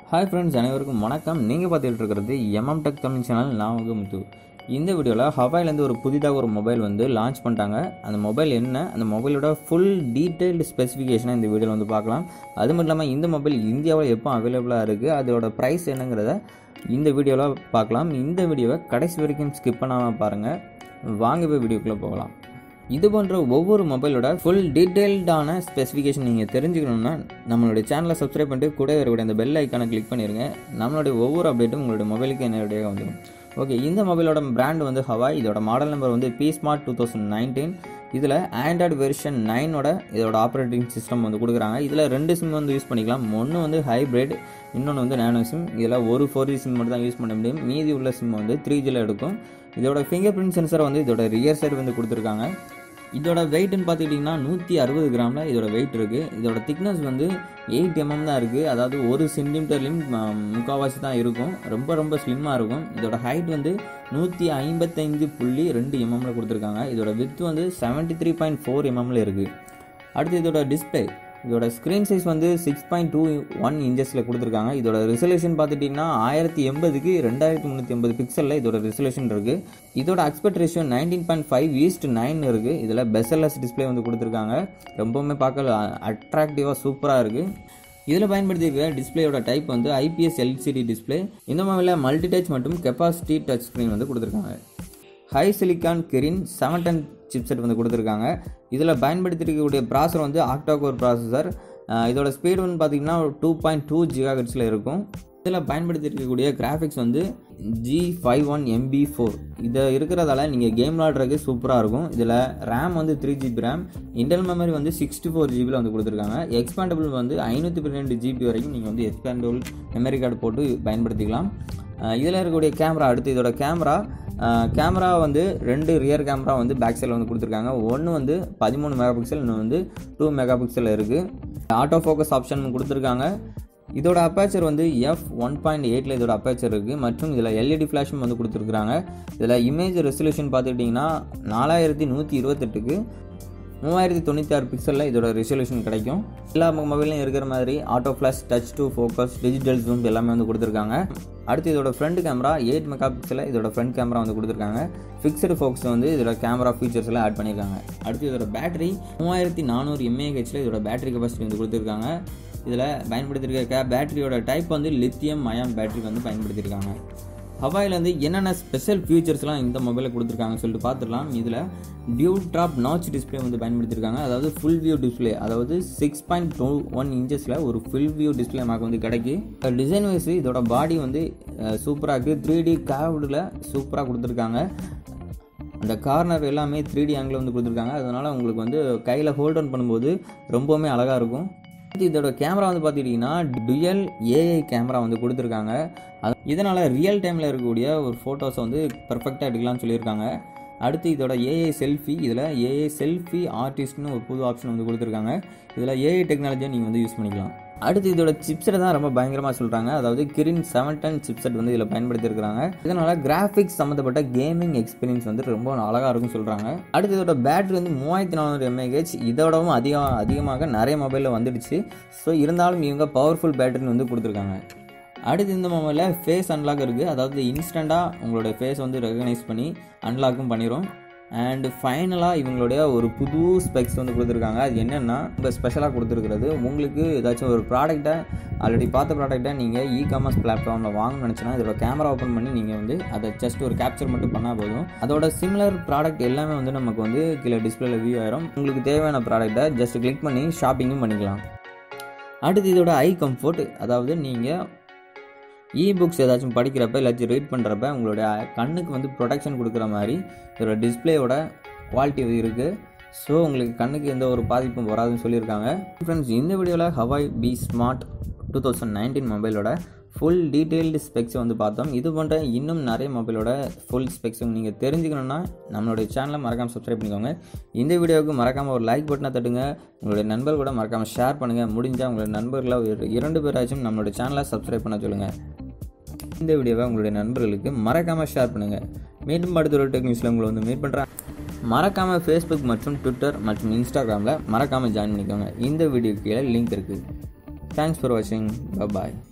hi friends அனைவருக்கும் வணக்கம் நீங்கள் பார்த்துட்டு இருக்கிறது எம்எம் டெக் தமிழ் சேனல் நான் உங்க முத்து இந்த வீடியோவில் ஹவாயிலேருந்து ஒரு புதிதாக ஒரு மொபைல் வந்து லான்ச் பண்ணிட்டாங்க அந்த மொபைல் என்ன அந்த மொபைலோட ஃபுல் டீட்டெயில்டு ஸ்பெசிஃபிகேஷனை இந்த வீடியோவில் வந்து பார்க்கலாம் அது மட்டும் இல்லாமல் இந்த மொபைல் இந்தியாவில் எப்போ அவைலபிளாக இருக்குது அதோட ப்ரைஸ் என்னங்கிறத இந்த வீடியோவில் பார்க்கலாம் இந்த வீடியோவை கடைசி வரைக்கும் ஸ்கிப் பண்ணாமல் பாருங்கள் வாங்க போய் வீடியோக்குள்ளே போகலாம் இது போன்ற ஒவ்வொரு மொபைலோட ஃபுல் டீட்டெயில்டான ஸ்பெசிஃபிகேஷன் நீங்கள் தெரிஞ்சுக்கணும்னா நம்மளுடைய சேனலை சப்ஸ்கிரைப் பண்ணிட்டு கூட இருக்கக்கூடிய அந்த பெல் ஐக்கானை கிளிக் பண்ணிடுங்க நம்மளுடைய ஒவ்வொரு அப்டேட்டும் உங்களுடைய மொபைலுக்கு நேரடியாக வந்துடும் ஓகே இந்த மொபைலோட பிராண்ட் வந்து ஹவாய் இதோட மாடல் நம்பர் வந்து P smart two thousand nineteen இதில் ஆண்ட்ராய்டு வெர்ஷன் நைனோட இதோட ஆப்ரேட்டிங் சிஸ்டம் வந்து கொடுக்குறாங்க இதில் ரெண்டு சிம் வந்து யூஸ் பண்ணிக்கலாம் ஒன்று வந்து ஹைப்ரிட் இன்னொன்று வந்து நேனோ சிம் இதில் ஒரு ஃபோர் ஜி சிம் மட்டும் தான் யூஸ் பண்ண முடியும் மீதி உள்ள சிம் வந்து த்ரீ ஜியில் எடுக்கும் இதோட ஃபிங்கர் பிரிண்ட் சென்சர் வந்து இதோட ரியர் சைடு வந்து கொடுத்துருக்காங்க இதோட வெயிட்னு பார்த்துக்கிட்டிங்கன்னா நூற்றி அறுபது கிராமில் இதோட வெயிட் இருக்குது இதோட திக்னஸ் வந்து எயிட் எம்எம் தான் இருக்குது அதாவது ஒரு சென்டிமீட்டர்லையும் முக்கால்வாசி தான் இருக்கும் ரொம்ப ரொம்ப ஸ்லிம்மாக இருக்கும் இதோட ஹைட் வந்து நூற்றி ஐம்பத்தைந்து புள்ளி ரெண்டு எம்எம்ல கொடுத்துருக்காங்க இதோட வித் வந்து செவன்ட்டி த்ரீ பாயிண்ட் ஃபோர் எம்எம்ல இருக்குது அடுத்து இதோட டிஸ்பிளே இதோட ஸ்க்ரீன் சைஸ் வந்து சிக்ஸ் பாயிண்ட் டூ ஒன் இன்ச்சஸில் கொடுத்துருக்காங்க இதோட ரெசல்யூஷன் பார்த்துட்டிங்கன்னா ஆயிரத்தி எண்பதுக்கு ரெண்டாயிரத்தி முந்நூற்றி எண்பது பிக்சலில் இதோட ரெசல்யூஷன் இருக்குது இதோட aspect ratio nineteen point five is to nine இருக்குது இதில் பெஸ்எல்எஸ் டிஸ்பிளே வந்து கொடுத்துருக்காங்க ரொம்பவுமே பார்க்க அட்ராக்டிவாக சூப்பராக இருக்குது இதில் பயன்படுத்தியிருக்க டிஸ்பிளேயோட டைப் வந்து ஐபிஎஸ் எல்சிடி டிஸ்பிளே இந்த மாதிரில மல்டி டச் மற்றும் கெப்பாசிட்டி டச் ஸ்க்ரீன் வந்து கொடுத்துருக்காங்க HiSilicon Kirin seven ten chipset வந்து கொடுத்துருக்காங்க இதில் பயன்படுத்தியிருக்கக்கூடிய ப்ராசர் வந்து ஆக்டாகோர் ப்ராசஸர் இதோட ஸ்பீடு வந்து பார்த்திங்கன்னா டூ பாயிண்ட் டூ ஜிகாஹெட்ஸில் இருக்கும் இதில் பயன்படுத்தியிருக்கக்கூடிய கிராஃபிக்ஸ் வந்து G five one MP four இதை இருக்கிறதால நீங்கள் கேம் விளாட்றதுக்கு சூப்பராக இருக்கும் இதில் ரேம் வந்து three GB RAM internal memory வந்து சிக்ஸ்டி ஃபோர் ஜிபியில் வந்து கொடுத்துருக்காங்க எக்ஸ்பேண்டபிள் வந்து ஐநூற்றி பன்னெண்டு ஜிபி வரைக்கும் நீங்கள் வந்து எக்ஸ்பேண்டபிள் மெமரி கார்டு போட்டு பயன்படுத்திக்கலாம் இதில் இருக்கக்கூடிய கேமரா அடுத்து இதோட கேமரா கேமரா வந்து ரெண்டு ரியர் கேமரா வந்து பேக் சைடில் வந்து கொடுத்துருக்காங்க ஒன்று வந்து பதிமூணு மெகா பிக்சல் இன்னும் வந்து டூ மெகா பிக்சல் இருக்குது ஆட்டோ ஃபோக்கஸ் ஆப்ஷன் கொடுத்துருக்காங்க இதோட அப்பேச்சர் வந்து எஃப் ஒன் பாயிண்ட் எயிட்டில் இதோட அப்பேச்சர் இருக்குது மற்றும் இதில் எல்இடி ஃப்ளாஷும் வந்து கொடுத்துருக்குறாங்க இதில் இமேஜ் ரெசல்யூஷன் பார்த்துக்கிட்டிங்கன்னா நாலாயிரத்தி நூற்றி இருபத்தெட்டுக்கு மூவாயிரத்தி தொண்ணூற்றி ஆறு பிக்சலில் இதோட ரெசல்யூஷன் கிடைக்கும் எல்லா மொபைலையும் இருக்கிற மாதிரி auto flash touch to focus digital zoom எல்லாமே வந்து கொடுத்துருக்காங்க அடுத்து இதோட ஃப்ரண்ட் கேமரா எயிட் மெகா பிக்சலில் இதோட ஃப்ரண்ட் கேமரா வந்து கொடுத்துருக்காங்க ஃபிக்ஸ்டு ஃபோக்ஸ் வந்து இதோட கேமரா ஃபீச்சர்ஸ் எல்லாம் ஆட் பண்ணியிருக்காங்க அடுத்து இதோட பேட்டரி மூவாயிரத்தி நானூறு எம்ஏஹெச்சில் இதோட பேட்டரி கெப்பாசிட்டி வந்து கொடுத்துருக்காங்க இதில் பயன்படுத்தியிருக்க பேட்டரியோட டைப் வந்து லித்தியம் அயான் பேட்டரி வந்து பயன்படுத்தியிருக்காங்க ஹவாயில் வந்து என்னென்ன ஸ்பெஷல் ஃபியூச்சர்ஸ்லாம் இந்த மொபைலில் கொடுத்துருக்காங்கன்னு சொல்லிட்டு பார்த்துடலாம் இதில் டியூ ட்ராப் நாச் டிஸ்பிளே வந்து பயன்படுத்தியிருக்காங்க அதாவது ஃபுல் வியூ டிஸ்பிளே அதாவது சிக்ஸ் பாயிண்ட் டூ ஒன் இன்ச்சஸில் ஒரு ஃபுல் வியூ டிஸ்பிளே நமக்கு வந்து கிடைக்கி டிசைன் வைஸ் இதோட பாடி வந்து சூப்பராக இருக்குது த்ரீ டி கேவ்டில் சூப்பராக கொடுத்துருக்காங்க அந்த கார்னர் எல்லாமே த்ரீ டி ஆங்கிள் வந்து கொடுத்துருக்காங்க அதனால் உங்களுக்கு வந்து கையில் ஹோல்ட் ஆன் பண்ணும்போது ரொம்பவுமே அழகாக இருக்கும் இதோட கேமரா வந்து பார்த்துக்கிட்டிங்கன்னா டுயல் ஏஐ கேமரா வந்து கொடுத்துருக்காங்க அது இதனால் ரியல் டைமில் இருக்கக்கூடிய ஒரு ஃபோட்டோஸை வந்து பர்ஃபெக்டாக எடுக்கலாம்னு சொல்லியிருக்காங்க அடுத்து இதோட ஏஐ செல்ஃபி இதில் ஏஐ செல்ஃபி ஆர்டிஸ்ட்னு ஒரு புது ஆப்ஷன் வந்து கொடுத்துருக்காங்க இதில் ஏஐ டெக்னாலஜியை நீங்கள் வந்து யூஸ் பண்ணிக்கலாம் அடுத்து இதோட சிப்செட் தான் ரொம்ப பயங்கரமாக சொல்கிறாங்க அதாவது கிரின் செவன் டென் சிப்செட் வந்து இதில் பயன்படுத்தியிருக்காங்க இதனால் கிராஃபிக்ஸ் சம்மந்தப்பட்ட கேமிங் எக்ஸ்பீரியன்ஸ் வந்து ரொம்ப அழகாக இருக்கும்னு சொல்கிறாங்க அடுத்து இதோட பேட்டரி வந்து மூவாயிரத்தி நானூறு எம்ஏஹெச் இதோடவும் அதிகம் அதிகமாக நிறைய மொபைலில் வந்துடுச்சு ஸோ இருந்தாலும் இவங்க பவர்ஃபுல் பேட்டரின்னு வந்து கொடுத்துருக்காங்க அடுத்து இந்த மொபைலில் ஃபேஸ் அன்லாக் இருக்குது அதாவது இன்ஸ்டண்ட்டாக உங்களோட ஃபேஸ் வந்து ரெகனைஸ் பண்ணி அன்லாக்கும் பண்ணிடும் அண்டு ஃபைனலாக இவங்களுடைய ஒரு புது ஸ்பெக்ஸ் வந்து கொடுத்துருக்காங்க அது என்னென்னா இப்போ ஸ்பெஷலாக கொடுத்துருக்கிறது உங்களுக்கு ஏதாச்சும் ஒரு ப்ராடக்ட்டை ஆல்ரெடி பார்த்த ப்ராடக்ட்டை நீங்கள் இ காமர்ஸ் பிளாட்ஃபார்மில் வாங்கணும்னு நினச்சினா இதோட கேமரா ஓப்பன் பண்ணி நீங்கள் வந்து அதை ஜஸ்ட் ஒரு கேப்சர் மட்டும் பண்ணால் போதும் அதோட சிமிலர் ப்ராடக்ட் எல்லாமே வந்து நமக்கு வந்து கீழே டிஸ்பிளேல வியூ ஆயிரும் உங்களுக்கு தேவையான ப்ராடக்ட்டை ஜஸ்ட் கிளிக் பண்ணி ஷாப்பிங்கும் பண்ணிக்கலாம் அடுத்து இதோட ஐ கம்ஃபோர்ட் அதாவது நீங்கள் இ புக்ஸ் ஏதாச்சும் படிக்கிறப்ப இல்லாச்சும் ரீட் பண்ணுறப்ப உங்களுடைய கண்ணுக்கு வந்து ப்ரொடெக்ஷன் கொடுக்குற மாதிரி இதோட டிஸ்பிளேயோட குவாலிட்டி இருக்குது ஸோ உங்களுக்கு கண்ணுக்கு எந்த ஒரு பாதிப்பும் வராதுன்னு சொல்லியிருக்காங்க ஃப்ரெண்ட்ஸ் இந்த வீடியோவில் Huawei P smart two thousand nineteen மொபைலோட ஃபுல் டீட்டெயில்டு ஸ்பெக்ஸை வந்து பார்த்தோம் இது போன்ற இன்னும் நிறைய மொபைலோட ஃபுல் ஸ்பெக்ஸ் நீங்கள் தெரிஞ்சுக்கணுன்னா நம்மளுடைய சேனலை மறக்காமல் சப்ஸ்கிரைப் பண்ணிக்கோங்க இந்த வீடியோவுக்கு மறக்காமல் ஒரு லைக் பட்டனை தட்டுங்க உங்களுடைய நண்பர் கூட மறக்காமல் ஷேர் பண்ணுங்கள் முடிஞ்சால் உங்களுடைய நண்பர்களில் ஒரு இரண்டு பேராச்சும் நம்மளுடைய சேனலை சப்ஸ்கிரைப் பண்ண சொல்லுங்கள் இந்த வீடியோவை உங்களுடைய நண்பர்களுக்கு மறக்காமல் ஷேர் பண்ணுங்கள் மீண்டும் அடுத்த ஒரு டெக் நியூஸில் உங்களை வந்து மீட் பண்ணுறேன் மறக்காமல் ஃபேஸ்புக் மற்றும் ட்விட்டர் மற்றும் இன்ஸ்டாகிராமில் மறக்காமல் ஜாயின் பண்ணிக்கோங்க இந்த வீடியோ கீழே லிங்க் இருக்குது தேங்க்ஸ் ஃபார் வாட்சிங் பாய்